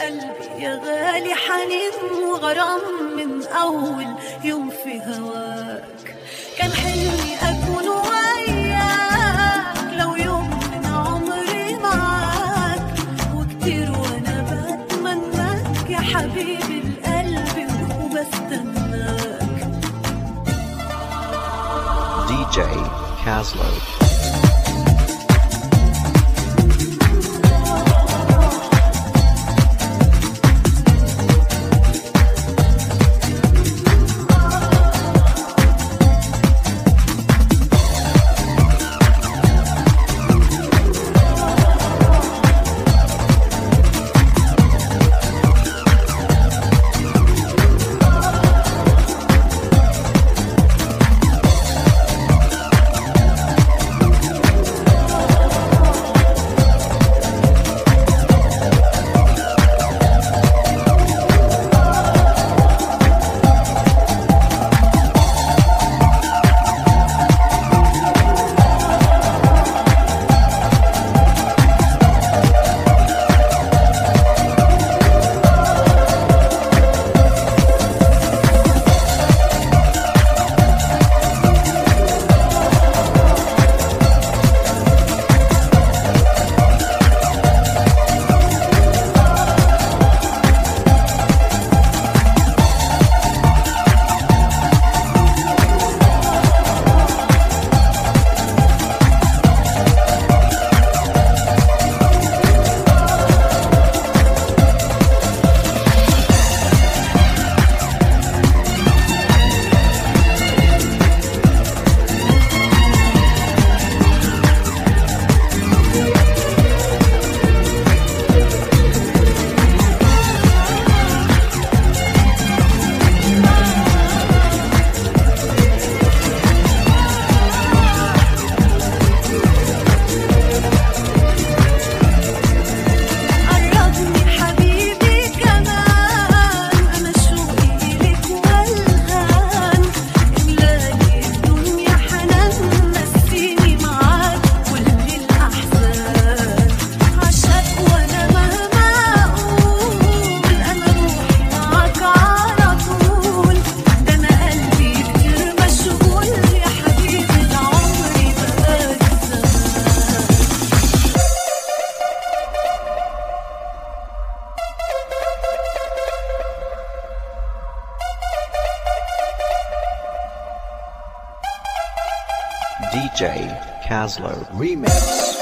قلبي يا غالي حنين وغرام من أول يوم في هواك كان حلمي أكون وياك لو يوم من عمري معاك وكتير وأنا بتمناك يا حبيبي القلب وبستناك DJ Caslow. قربني حبيبي كمان أنا شوقي إليك والهان إملالي الدنيا حنان نسيني معاك كل الأحزان عشاق وأنا مهما أقول أنا روحي معاك على طول ده أنا قلبي كتير مشغول يا حبيبي العمر بقالي زمان DJ Caslow Remix.